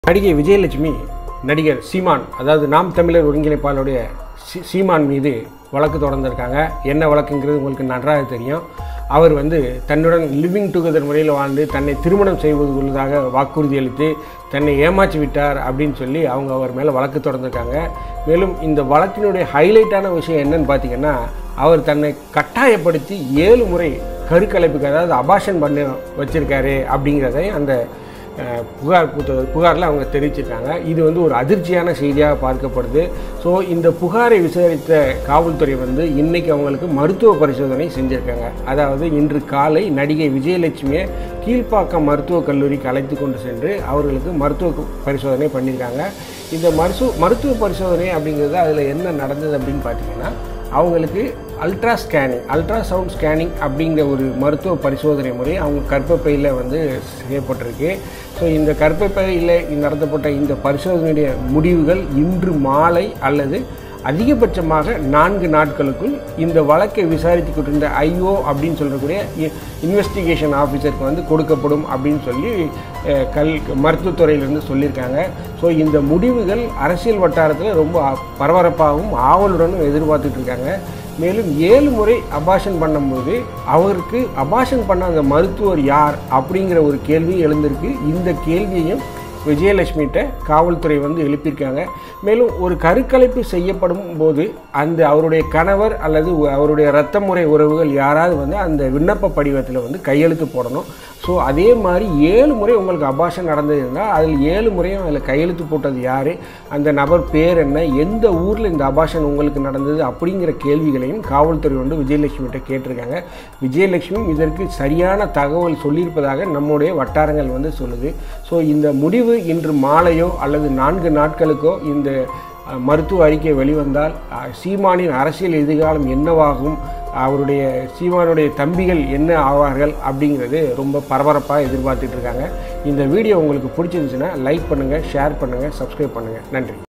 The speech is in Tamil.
நடிகை விஜயலட்சுமி நடிகர் சீமான் அதாவது நாம் தமிழர் ஒருங்கிணைப்பாளருடைய சீ- சீமான் மீது வழக்கு தொடர்ந்திருக்காங்க என்ன வழக்குங்கிறது உங்களுக்கு நன்றாக தெரியும் அவர் வந்து தன்னுடன் லிவிங் டுகெதர் முறையில் வாழ்ந்து தன்னை திருமணம் செய்வது உள்ளதாக வாக்குறுதி அளித்து தன்னை ஏமாற்றி விட்டார் அப்படின்னு சொல்லி அவங்க அவர் மேலே வழக்கு தொடர்ந்திருக்காங்க மேலும் இந்த வழக்கினுடைய ஹைலைட்டான விஷயம் என்னன்னு பார்த்தீங்கன்னா அவர் தன்னை கட்டாயப்படுத்தி ஏழு முறை கருக்கலைப்புக்கு அதாவது அபாஷன் பண்ண வச்சிருக்காரு அப்படிங்கிறதை அந்த அஹ், புகார் புத்த- புகாரில் அவங்க தெரிவிச்சிருக்காங்க இது வந்து ஒரு அதிர்ச்சியான செய்தியாக பார்க்கப்படுது ஸோ இந்த புகாரை விசாரித்த காவல்துறை வந்து இன்னைக்கு அவங்களுக்கு மருத்துவ பரிசோதனை செஞ்சுருக்காங்க அதாவது இன்று காலை நடிகை விஜயலட்சுமியை கீழ்ப்பாக்கம் மருத்துவக் கல்லூரிக்கு அழைத்து கொண்டு சென்று அவர்களுக்கு மருத்துவ பரிசோதனை பண்ணியிருக்காங்க இந்த மருத்துவ மருத்துவ பரிசோதனை அப்படிங்கிறது அதில் என்ன நடந்தது அப்படின்னு பார்த்தீங்கன்னா அவங்களுக்கு ultra scanning ultra sound scanning அப்படிங்கிற ஒரு மருத்துவ பரிசோதனை முறை அவங்க கர்ப்பப்பையில் வந்து செய்யப்பட்டிருக்கு ஸோ இந்த கர்ப்பப்பையில் நடத்தப்பட்ட இந்த பரிசோதனையுடைய முடிவுகள் இன்று மாலை அல்லது அதிகபட்சமாக நான்கு நாட்களுக்குள் இந்த வழக்கை விசாரித்து கொண்டிருந்த ஐஓ அப்படின்னு சொல்லக்கூடிய இன்வெஸ்டிகேஷன் ஆஃபீஸருக்கு வந்து கொடுக்கப்படும் அப்படின்னு சொல்லி அஹ், கல் மருத்துவத்துறையிலிருந்து சொல்லியிருக்காங்க ஸோ இந்த முடிவுகள் அரசியல் வட்டாரத்தில் ரொம்ப அ- பரபரப்பாகவும் ஆவலுடனும் எதிர்பார்த்துட்டு இருக்காங்க மேலும் ஏழு முறை அபாஷன் பண்ணும்போது அவருக்கு அபாஷன் பண்ண அந்த மருத்துவர் யார் அப்படிங்கிற ஒரு கேள்வி எழுந்திருக்கு இந்த கேள்வியையும் விஜயலட்சுமிகிட்ட காவல்துறை வந்து எழுப்பியிருக்காங்க மேலும் ஒரு கருக்கலைப்பு செய்யப்படும் போது அந்த அவருடைய கணவர் அல்லது உ- அவருடைய இரத்த முறை உறவுகள் யாராவது வந்து அந்த விண்ணப்ப படிவத்தில் வந்து கையெழுத்து போடணும் ஸோ அதே மாதிரி ஏழு முறை உங்களுக்கு அபாஷன் நடந்தது இருந்தால் அதில் ஏழு முறையும் அதில் கையெழுத்து போட்டது யார் அந்த நபர் பேர் என்ன எந்த ஊரில் இந்த அபாஷன் உங்களுக்கு நடந்தது அப்படிங்கிற கேள்விகளையும் காவல்துறை வந்து விஜயலட்சுமிகிட்ட கேட்டிருக்காங்க விஜயலட்சுமி இதற்கு சரியான தகவல் சொல்லியிருப்பதாக நம்முடைய வட்டாரங்கள் வந்து சொல்லுது ஸோ இந்த முடிவு இன்று மாலையோ அல்லது நான்கு நாட்களுக்கோ இந்த அஹ், மருத்துவ அறிக்கை வெளிவந்தால் அஹ், சீமானின் அரசியல் எதிர்காலம் என்னவாகும் அவருடைய சீமானுடைய தம்பிகள் என்ன ஆவார்கள் அப்படிங்கிறது ரொம்ப பரபரப்பாக எதிர்பார்த்துட்டு இருக்காங்க இந்த வீடியோ உங்களுக்கு பிடிச்சிருந்துச்சுன்னா லைக் பண்ணுங்கள் ஷேர் பண்ணுங்கள் சப்ஸ்கிரைப் பண்ணுங்கள் நன்றி